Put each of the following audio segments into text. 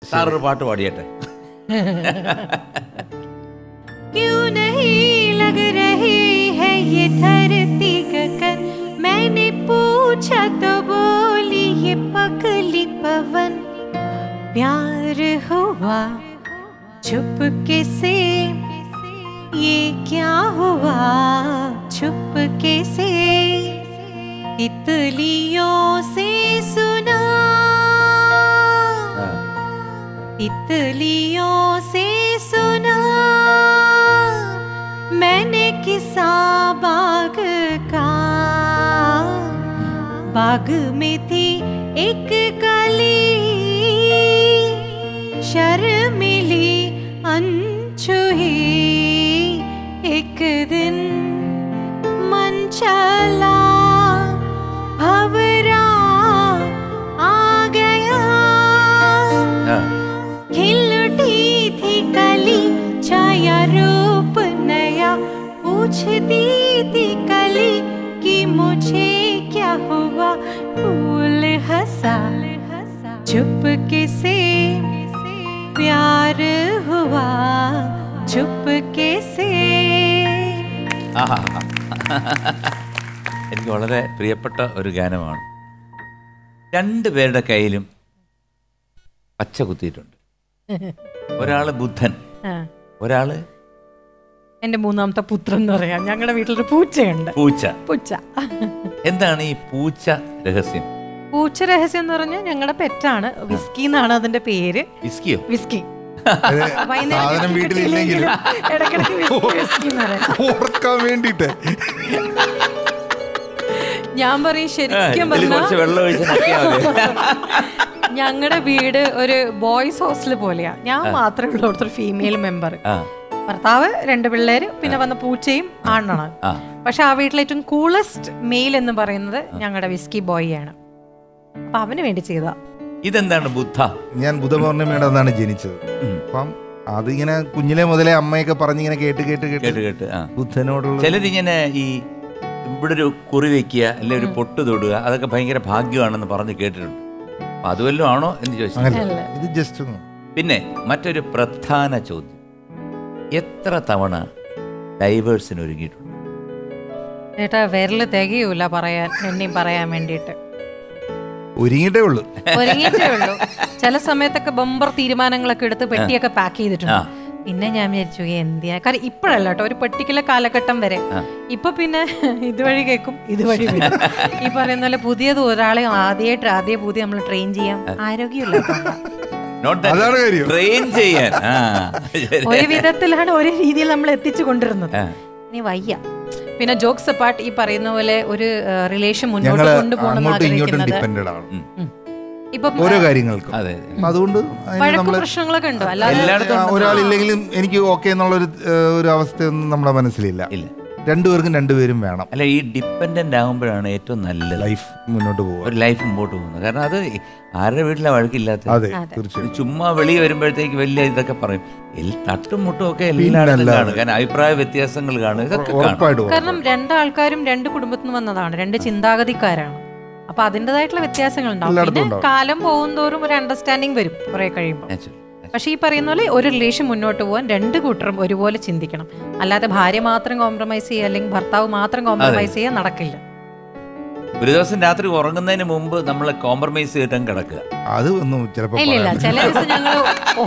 സാറൊരു പാട്ട് പാടിയട്ടെ क्यों नहीं लग रही है ये धरती गगन मैंने पूछा तो बोली ये पगली पवन प्यार हुआ चुपके से ये क्या हुआ चुपके से तितलियों से सुना ആ. तितलियों से सुना मैंने किसा बाग का बाग में थी एक कली शर्मिली अनछुई एक दिन मन चला भवरा आ गया ആ. खिल उठी थी कली छाया रूप नया पूछती थी कली कि मुझे क्या हुआ फूल हंसा चुपके से प्यार हुआ चुपके से ആഹാ. എനിക്ക് വളരെ പ്രിയപ്പെട്ട ഒരു ഗാനമാണ് രണ്ട് പേരുടെ കയ്യിലും പച്ച കുത്തിയിട്ടുണ്ട് ഒരാള് ബുദ്ധൻ ഒരാള് എന്റെ മൂന്നാമത്തെ പുത്രൻ എന്ന് പറയാം ഞങ്ങളുടെ വീട്ടിലൊരു പൂച്ചയുണ്ട് പൂച്ച പൂച്ച എന്താണ് ഈ പൂച്ച രഹസ്യം പൂച്ച രഹസ്യം എന്ന് പറഞ്ഞാൽ ഞങ്ങളുടെ പെറ്റാണ് വിസ്കി എന്നാണ് അതിന്റെ പേര് വിസ്കിയോ വിസ്കി അത് വൈകുന്നേരം സാധനം വിസ്കി വീട്ടിലില്ലെങ്കിലും ഇടയ്ക്കിടയ്ക്ക് വിസ്കി വിസ്കി എന്ന് പറയും ഓർക്കാൻ വേണ്ടിട്ട് ഞാൻ പറയും ആ, ശരിക്കും ഇതില് കുറച്ച് പറഞ്ഞാൽ വെള്ളം ഒഴിച്ച് നക്കിയാ മതി ഞങ്ങളുടെ വീട് ഒരു ബോയ്സ് ഹോസ്റ്റൽ പോലെയാ ഞാൻ മാത്രമേ ഉള്ളൂ അവിടുത്തെ ഒരു ഫീമെയിൽ മെമ്പർ ആ ഭർത്താവ് രണ്ട് പിള്ളേര് പിന്നെ വന്ന പൂച്ചയും ആണാണ് ആ പക്ഷെ ആ വീട്ടിലെ ഏറ്റവും കൂളസ്റ്റ് മെയിൽ എന്ന് പറയുന്നത് ഞങ്ങളുടെ വിസ്കി ബോയ് ആണ് അപ്പൊ അവന് വേണ്ടി ചെയ്തതാ ഇതെന്താണ് ബുദ്ധ ഞാൻ ബുധപൗർണിമയുടെ അന്നാണ് ജനിച്ചത് ഉം. അപ്പം അതിങ്ങനെ കുഞ്ഞിലെ മുതലേ അമ്മയൊക്കെ പറഞ്ഞിങ്ങനെ കേട്ട് കേട്ട് കേട്ട് കേട്ട് കേട്ട് ആ ബുദ്ധനോടുള്ള ചിലരിങ്ങനെ ഈ ഇവിടെ ഒരു കുറി വെക്കുക അല്ലെ ഒരു പൊട്ട് തൊടുക അതൊക്കെ ഭയങ്കര ഭാഗ്യമാണെന്ന് പറഞ്ഞ് കേട്ടിട്ടുണ്ട് അപ്പൊ അതുവല്ലോ ആണോ എന്ന് ചോദിച്ചു അങ്ങനെ ഇത് ജസ്റ്റ് ഒന്ന് പിന്നെ മറ്റൊരു പ്രധാന ചോദ്യം എത്ര തവണ ഡൈവേഴ്സിന് ഒരുങ്ങിയിട്ടുണ്ട് ചേട്ടാ വിരല് തികയൂല പറയാൻ എന്നെയും പറയാൻ വേണ്ടിയിട്ട് ഒരുങ്ങിയിട്ടേ ഉള്ളൂ ഒരുങ്ങിയിട്ടേ ഉള്ളൂ ചില സമയത്തൊക്കെ ബമ്പർ തീരുമാനങ്ങളൊക്കെ എടുത്ത് പെട്ടിയൊക്കെ പാക്ക് ചെയ്തിട്ടുണ്ട് ആ. പിന്നെ ഞാൻ വിചാരിച്ചു എന്തിയാ കാരണം ഇപ്പോഴല്ല കേട്ടോ ഒരു പെർട്ടിക്കുലർ കാലഘട്ടം വരെ ആ. ഇപ്പൊ പിന്നെ ഇതുവഴി കേൾക്കും ഇതുവഴി വരും ഈ പറയുന്ന പോലെ പുതിയത് ഒരാളെ ആദ്യമായിട്ട് ആദ്യ പുതിയ നമ്മൾ ട്രെയിൻ ചെയ്യാം ആരോഗ്യമില്ല നോട്ട് അതാണ് കാര്യം. ട്രെയിൻ ചെയ്യാൻ ആ ശരി. ഒരു വിധത്തിലാണ് ഒരു രീതിയിൽ നമ്മൾ എത്തിച്ചു കൊണ്ടിരുന്നത് ആ. ഇനി വയ്യ പിന്നെ ജോക്സ് അപ്പാർട്ട് ഈ പറയുന്ന പോലെ ഒരു റിലേഷൻ മുന്നോട്ട് ഞങ്ങള് കൊണ്ടുപോകണം അങ്ങോട്ടും ഇങ്ങോട്ടും ആഗ്രഹിക്കുന്നത് ഡിപ്പെൻഡഡ് ആണ് ഉം. ഇപ്പൊ ഓരോ കാര്യങ്ങൾക്കും അതെ അപ്പൊ അതുകൊണ്ട് അതിന് വഴക്കും നമ്മള് പ്രശ്നങ്ങളൊക്കെ ഉണ്ടോ അല്ലാതെ എല്ലായിടത്തും ആ, ഉണ്ട്. ഒരാളില്ലെങ്കിലും എനിക്ക് ഓക്കെ എന്നുള്ളൊരു ഏഹ്, ഒരു അവസ്ഥയൊന്നും നമ്മുടെ മനസ്സിലില്ല ഇല്ല രണ്ടുപേർക്കും രണ്ടുപേരും വേണം അല്ല ഈ ഡിപ്പെൻഡന്റ് ആകുമ്പോഴാണ് ഏറ്റവും നല്ലത് ലൈഫ് മുന്നോട്ട് പോവുക ഒരു ലൈഫ് മുമ്പോട്ട് പോകുന്നത് കാരണം അത് ആരുടെ വീട്ടിലെ വഴക്കില്ലാത്ത അതെ അതെ. തീർച്ചയായും ചുമ്മാ വെളി വരുമ്പോഴത്തേക്ക് വലിയ ഇതൊക്കെ പറയും എൽ- തട്ടും മുട്ടും ഒക്കെ പിന്നെ എല്ലായിടത്തും അല്ലാതെ. കാണും കാരണം അഭിപ്രായ വ്യത്യാസങ്ങൾ കാണും ഇതൊക്കെ കാണും ഉറപ്പായിട്ടും കാരണം രണ്ടാൾക്കാരും രണ്ട് കുടുംബത്തിൽ നിന്ന് വന്നതാണ് രണ്ട് ചിന്താഗതിക്കാരാണ് അപ്പൊ അതിൻ്റെതായിട്ടുള്ള വ്യത്യാസങ്ങൾ ഉണ്ടാവും എല്ലായിടത്തും പിന്നെ ഉണ്ടാവും. കാലം പോകുന്തോറും ഒരു അണ്ടർസ്റ്റാൻഡിങ് വരും കുറെ കഴിയുമ്പോൾ Natural. പക്ഷെ ഈ പറയുന്ന പോലെ ഒരു റിലേഷൻ മുന്നോട്ട് പോകാൻ രണ്ട് കൂട്ടരും ഒരുപോലെ ചിന്തിക്കണം അല്ലാതെ ഭാര്യ മാത്രം കോംപ്രമൈസ് ചെയ്യുക അല്ലെങ്കിൽ ഭർത്താവ് മാത്രം കോംപ്രമൈസ് ചെയ്യുക നടക്കില്ല ഒരു ദിവസം രാത്രി ഉറങ്ങുന്നതിന് മുമ്പ് നമ്മൾ കോംപ്രമൈസ് ചെയ്തിട്ടും കിടക്കുക അത് ഒന്നും ചിലപ്പോ ഇല്ല ഇല്ല പറയാൻ ചില ദിവസം ഞങ്ങൾ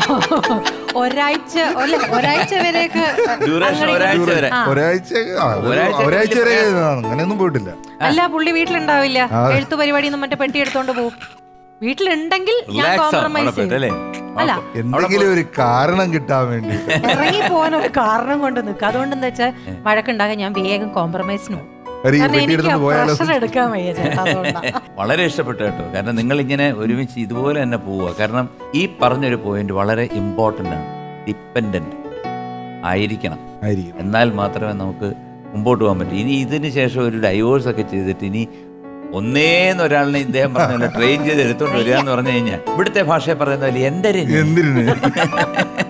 ഒരാഴ്ച അല്ല ഒരാഴ്ച വരെയൊക്കെ ഡ്യൂറേഷൻ അങ്ങനെ ഒരാഴ്ച വരെ ആ. ഒരാഴ്ച ആ, ഒരു- ഒരാഴ്ച ഒരാഴ്ച വരെ വലിയ അങ്ങനെയൊന്നും പോയിട്ടില്ല അല്ല പുള്ളി വീട്ടിലുണ്ടാവില്ല ആ. എഴുത്തു പരിപാടി മറ്റേ പെട്ടി എടുത്തോണ്ട് പോകും വീട്ടിലുണ്ടെങ്കിൽ ഞാൻ റിലാക്സ് ആണ് കോംപ്രമൈസ് അവിടെ പോയിട്ട് ചെയ്യും അല്ലേ അല്ല എന്തെങ്കിലും ഒരു കാരണം കിട്ടാൻ വേണ്ടി ഇറങ്ങി പോകാൻ ഒരു കാരണം കൊണ്ട് നിൽക്കുക അതുകൊണ്ട് എന്താ വെച്ചാൽ വഴക്കുണ്ടാകാൻ ഞാൻ വേഗം കോംപ്രമൈസിന് പോകും ഒരു ഈ കാരണം പെട്ടി എനിക്ക് എടുത്തോണ്ട് പോയാലോ പ്രഷർ എടുക്കാൻ വയ്യ ചേട്ടാ അതുകൊണ്ടാ വളരെ ഇഷ്ടപ്പെട്ടു കേട്ടോ കാരണം നിങ്ങൾ ഇങ്ങനെ ഒരുമിച്ച് ഇതുപോലെ തന്നെ പോവുക കാരണം ഈ പറഞ്ഞൊരു പോയിന്റ് വളരെ ഇമ്പോർട്ടൻ്റ് ആണ് ഡിപ്പെൻഡന്റ് ആയിരിക്കണം ആയിരിക്കും എന്നാൽ മാത്രമേ നമുക്ക് മുമ്പോട്ട് പോകാൻ പറ്റൂ ഇനി ഇതിന് ശേഷം ഒരു ഡൈവോഴ്സ് ഒക്കെ ചെയ്തിട്ട് ഇനി ഒന്നേന്ന് ഒരാളിനെ ഇദ്ദേഹം പറഞ്ഞ ട്രെയിൻ ചെയ്ത് എടുത്തോണ്ട് വരിക എന്ന് പറഞ്ഞു കഴിഞ്ഞാൽ ഇവിടുത്തെ ഭാഷയെ പറയുന്ന പോലെ എന്തൊരു എന്തിനു